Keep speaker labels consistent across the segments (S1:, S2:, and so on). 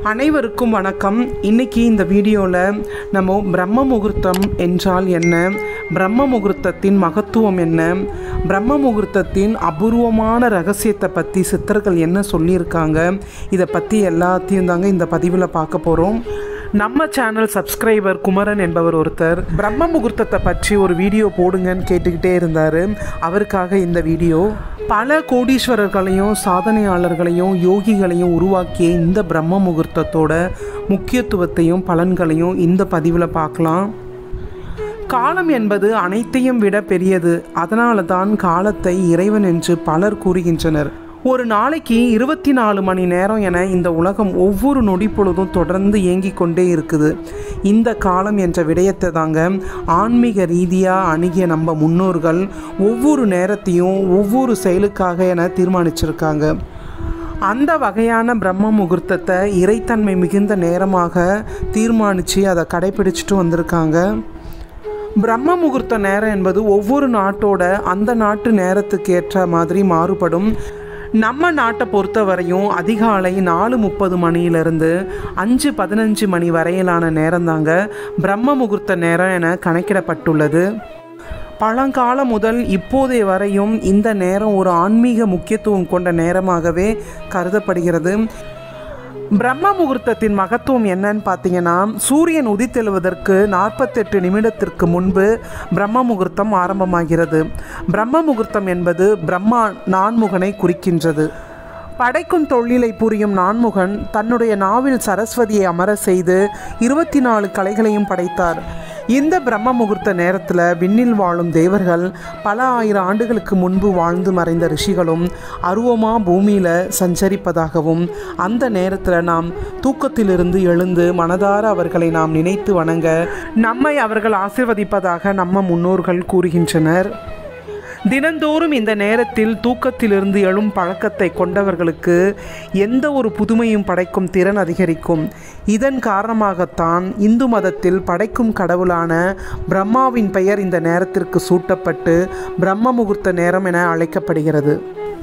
S1: அனைவருக்கும் வணக்கம் இன்னைக்கு இந்த வீடியோவில் நம்ம பிரம்ம முகூர்த்தம் என்றால் என்ன பிரம்ம முகூர்த்தத்தின் மகத்துவம் என்ன பிரம்ம முகூர்த்தத்தின் அபூர்வமான ரகசியத்தை பற்றி சித்தர்கள் என்ன சொல்லியிருக்காங்க இதை பற்றி எல்லாத்தையும் தாங்க இந்த பதிவில் பார்க்க போகிறோம் நம்ம சேனல் சப்ஸ்கிரைபர் குமரன் என்பவர் ஒருத்தர் பிரம்ம முகூர்த்தத்தை பற்றி ஒரு வீடியோ போடுங்கன்னு கேட்டுக்கிட்டே இருந்தார் அவருக்காக இந்த வீடியோ பல கோடீஸ்வரர்களையும் சாதனையாளர்களையும் யோகிகளையும் உருவாக்கிய இந்த பிரம்ம முகூர்த்தத்தோட முக்கியத்துவத்தையும் பலன்களையும் இந்த பதிவில் பார்க்கலாம் காலம் என்பது அனைத்தையும் விட பெரியது அதனால தான் காலத்தை இறைவன் என்று பலர் கூறுகின்றனர் ஒரு நாளைக்கு இருபத்தி நாலு மணி நேரம் என இந்த உலகம் ஒவ்வொரு நொடி பொழுதும் தொடர்ந்து இயங்கிக் கொண்டே இருக்குது இந்த காலம் என்ற விடயத்தை தாங்க ஆன்மீக ரீதியாக அணுகிய நம்ம முன்னோர்கள் ஒவ்வொரு நேரத்தையும் ஒவ்வொரு செயலுக்காக என தீர்மானிச்சிருக்காங்க அந்த வகையான பிரம்ம முகூர்த்தத்தை இறைத்தன்மை மிகுந்த நேரமாக தீர்மானித்து அதை கடைபிடிச்சிட்டு வந்திருக்காங்க பிரம்ம முகூர்த்த நேரம் என்பது ஒவ்வொரு நாட்டோட அந்த நாட்டு நேரத்துக்கு ஏற்ற மாதிரி மாறுபடும் நம்ம நாட்டை பொறுத்தவரையும் அதிகாலை நாலு முப்பது மணியிலிருந்து அஞ்சு பதினஞ்சு மணி வரையிலான நேரம் தாங்க பிரம்ம முகூர்த்த நேரம் என கணக்கிடப்பட்டுள்ளது பழங்காலம் முதல் இப்போதைய வரையும் இந்த நேரம் ஒரு ஆன்மீக முக்கியத்துவம் கொண்ட நேரமாகவே கருதப்படுகிறது பிரம்ம முகூர்த்தத்தின் மகத்துவம் என்னன்னு பார்த்தீங்கன்னா சூரியன் உதித்தெழுவதற்கு நாற்பத்தெட்டு நிமிடத்திற்கு முன்பு பிரம்ம முகூர்த்தம் ஆரம்பமாகிறது பிரம்ம முகூர்த்தம் என்பது பிரம்மா நான்முகனை குறிக்கின்றது படைக்கும் தொழிலை புரியும் நான்முகன் தன்னுடைய நாவில் சரஸ்வதியை அமர செய்து இருபத்தி நாலு கலைகளையும் படைத்தார் இந்த பிரம்ம முகூர்த்த நேரத்தில் விண்ணில் வாழும் தேவர்கள் பல ஆயிரம் ஆண்டுகளுக்கு முன்பு வாழ்ந்து மறைந்த ரிஷிகளும் அருவமா பூமியில் சஞ்சரிப்பதாகவும் அந்த நேரத்தில் நாம் தூக்கத்திலிருந்து எழுந்து மனதார அவர்களை நாம் நினைத்து வணங்க நம்மை அவர்கள் ஆசிர்வதிப்பதாக நம்ம முன்னோர்கள் கூறுகின்றனர் தினந்தோறும் இந்த நேரத்தில் தூக்கத்திலிருந்து எழும் பழக்கத்தை கொண்டவர்களுக்கு எந்த ஒரு புதுமையும் படைக்கும் திறன் அதிகரிக்கும் இதன் காரணமாகத்தான் இந்து மதத்தில் படைக்கும் கடவுளான பிரம்மாவின் பெயர் இந்த நேரத்திற்கு சூட்டப்பட்டு பிரம்ம முகூர்த்த நேரம் என அழைக்கப்படுகிறது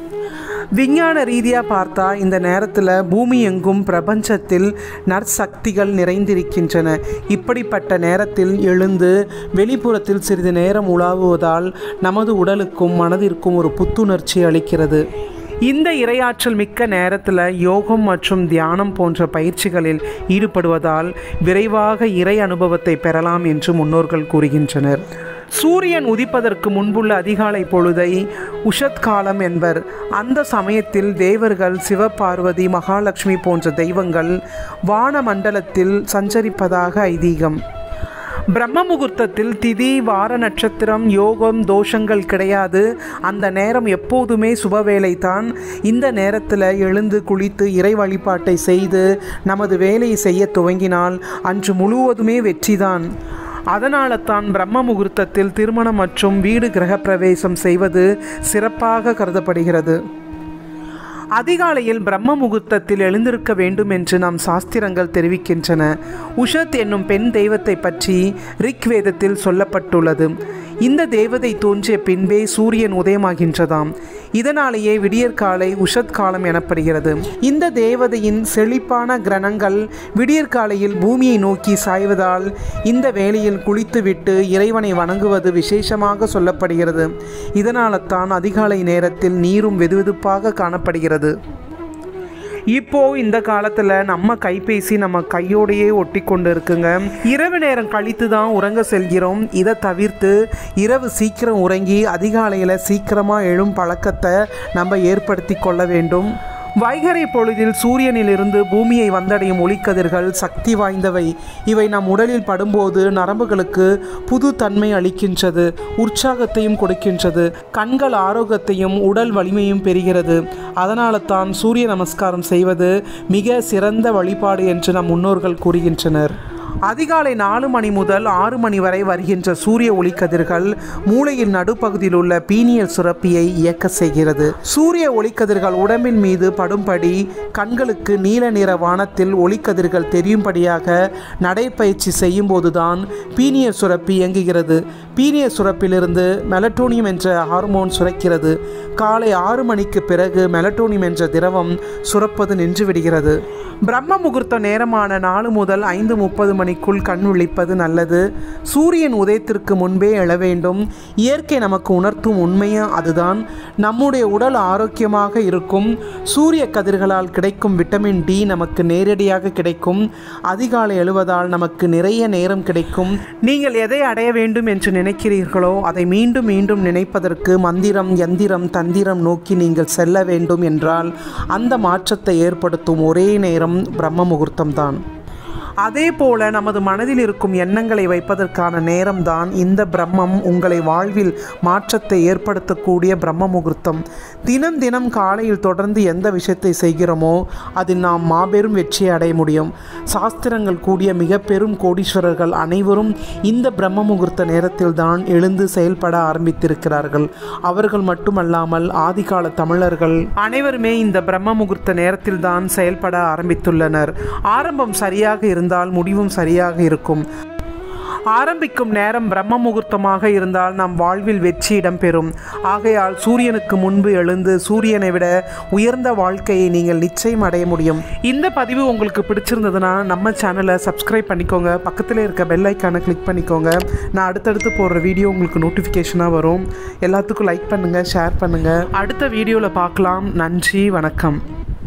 S1: விஞ்ஞான ரீதியாக பார்த்தா இந்த நேரத்தில் பூமி எங்கும் பிரபஞ்சத்தில் நற்சக்திகள் நிறைந்திருக்கின்றன இப்படிப்பட்ட நேரத்தில் எழுந்து வெளிப்புறத்தில் சிறிது நேரம் உலாவுவதால் நமது உடலுக்கும் மனதிற்கும் ஒரு புத்துணர்ச்சி அளிக்கிறது இந்த இரையாற்றல் மிக்க நேரத்தில் யோகம் மற்றும் தியானம் போன்ற பயிற்சிகளில் ஈடுபடுவதால் விரைவாக இறை அனுபவத்தை பெறலாம் என்று முன்னோர்கள் கூறுகின்றனர் சூரியன் உதிப்பதற்கு முன்புள்ள அதிகாலை பொழுதை உஷத் காலம் என்பர் அந்த சமயத்தில் தேவர்கள் சிவபார்வதி மகாலட்சுமி போன்ற தெய்வங்கள் வான மண்டலத்தில் சஞ்சரிப்பதாக ஐதீகம் பிரம்ம முகூர்த்தத்தில் திதி வார நட்சத்திரம் யோகம் தோஷங்கள் கிடையாது அந்த நேரம் எப்போதுமே சுபவேளை தான் இந்த நேரத்தில் எழுந்து குளித்து இறை வழிபாட்டை செய்து நமது வேலையை செய்ய துவங்கினால் அன்று முழுவதுமே வெற்றிதான் அதனால தான் பிரம்ம முகூர்த்தத்தில் திருமணம் மற்றும் வீடு கிரகப்பிரவேசம் செய்வது சிறப்பாக கருதப்படுகிறது அதிகாலையில் பிரம்ம முகூர்த்தத்தில் எழுந்திருக்க வேண்டும் என்று நம் சாஸ்திரங்கள் தெரிவிக்கின்றன உஷத் என்னும் பெண் தெய்வத்தை பற்றி ரிக் வேதத்தில் சொல்லப்பட்டுள்ளது இந்த தேவதை தோன்றிய பின்பே சூரியன் உதயமாகின்றதாம் இதனாலேயே விடியற்காலை உஷத் காலம் எனப்படுகிறது இந்த தேவதையின் செழிப்பான கிரணங்கள் விடியற்காலையில் பூமியை நோக்கி சாய்வதால் இந்த வேளையில் குளித்துவிட்டு இறைவனை வணங்குவது விசேஷமாக சொல்லப்படுகிறது இதனால தான் அதிகாலை நேரத்தில் நீரும் வெதுவெதுப்பாக காணப்படுகிறது இப்போ இந்த காலத்தில் நம்ம கைபேசி நம்ம கையோடையே ஒட்டி கொண்டு இருக்குங்க இரவு நேரம் கழித்து தான் உறங்க செல்கிறோம் இதை தவிர்த்து இரவு சீக்கிரம் உறங்கி அதிகாலையில் சீக்கிரமாக எழும் பழக்கத்தை நம்ம ஏற்படுத்தி கொள்ள வேண்டும் வைகரை பொழுதில் சூரியனிலிருந்து பூமியை வந்தடையும் ஒளிக்கதிர்கள் சக்தி வாய்ந்தவை இவை நம் உடலில் படும்போது நரம்புகளுக்கு புது தன்மை அளிக்கின்றது உற்சாகத்தையும் கொடுக்கின்றது கண்கள் ஆரோக்கியத்தையும் உடல் வலிமையும் பெறுகிறது அதனால தான் சூரிய நமஸ்காரம் செய்வது மிக சிறந்த வழிபாடு என்று நம் முன்னோர்கள் கூறுகின்றனர் அதிகாலை நாலு மணி முதல் ஆறு மணி வரை வருகின்ற சூரிய ஒளிக்கதிர்கள் மூளையின் நடுப்பகுதியில் உள்ள பீனியல் சுரப்பியை இயக்க செய்கிறது சூரிய ஒளிக்கதிர்கள் உடம்பின் மீது படும்படி கண்களுக்கு நீல நிற வானத்தில் ஒளிக்கதிர்கள் தெரியும்படியாக நடைப்பயிற்சி செய்யும் போதுதான் பீனியல் சுரப்பி இயங்குகிறது பீனியல் சுரப்பிலிருந்து மெலட்டோனியம் என்ற ஹார்மோன் சுரக்கிறது காலை ஆறு மணிக்கு பிறகு மெலட்டோனியம் என்ற திரவம் சுரப்பது நின்று விடுகிறது பிரம்ம முகூர்த்த நேரமான நாலு முதல் ஐந்து முப்பது மணிக்குள் கண் விழிப்பது நல்லது சூரியன் உதயத்திற்கு முன்பே எழ வேண்டும் இயற்கை நமக்கு உணர்த்தும் உண்மையும் அதுதான் நம்முடைய உடல் ஆரோக்கியமாக இருக்கும் சூரிய கதிர்களால் கிடைக்கும் விட்டமின் டி நமக்கு நேரடியாக கிடைக்கும் அதிகாலை எழுவதால் நமக்கு நிறைய நேரம் கிடைக்கும் நீங்கள் எதை அடைய வேண்டும் என்று நினைக்கிறீர்களோ அதை மீண்டும் மீண்டும் நினைப்பதற்கு மந்திரம் எந்திரம் தந்திரம் நோக்கி நீங்கள் செல்ல வேண்டும் என்றால் அந்த மாற்றத்தை ஏற்படுத்தும் ஒரே நேரம் பிரம்ம முகூர்த்தம்தான் அதே போல நமது மனதில் இருக்கும் எண்ணங்களை வைப்பதற்கான நேரம்தான் இந்த பிரம்மம் உங்களை வாழ்வில் மாற்றத்தை ஏற்படுத்தக்கூடிய பிரம்ம முகூர்த்தம் தினம் தினம் காலையில் தொடர்ந்து எந்த விஷயத்தை செய்கிறோமோ அதில் நாம் மாபெரும் வெற்றியை அடைய முடியும் சாஸ்திரங்கள் கூடிய மிக பெரும் கோடீஸ்வரர்கள் அனைவரும் இந்த பிரம்ம முகூர்த்த நேரத்தில் தான் எழுந்து செயல்பட ஆரம்பித்திருக்கிறார்கள் அவர்கள் மட்டுமல்லாமல் ஆதிகால தமிழர்கள் அனைவருமே இந்த பிரம்ம முகூர்த்த நேரத்தில் தான் செயல்பட ஆரம்பித்துள்ளனர் ஆரம்பம் சரியாக இருந்தால் முடிவும் சரியாக இருக்கும் ஆரம்பிக்கும் நேரம் பிரம்ம முகூர்த்தமாக இருந்தால் நம் வாழ்வில் வெற்றி இடம்பெறும் ஆகையால் சூரியனுக்கு முன்பு எழுந்து சூரியனை விட உயர்ந்த வாழ்க்கையை நீங்கள் நிச்சயம் அடைய முடியும் இந்த பதிவு உங்களுக்கு பிடிச்சிருந்ததுன்னா நம்ம சேனலை சப்ஸ்கிரைப் பண்ணிக்கோங்க பக்கத்தில் இருக்க பெல் ஐக்கானை கிளிக் பண்ணிக்கோங்க நான் அடுத்தடுத்து போடுற வீடியோ உங்களுக்கு நோட்டிஃபிகேஷனாக வரும் எல்லாத்துக்கும் லைக் பண்ணுங்கள் ஷேர் பண்ணுங்கள் அடுத்த வீடியோவில் பார்க்கலாம் நன்றி வணக்கம்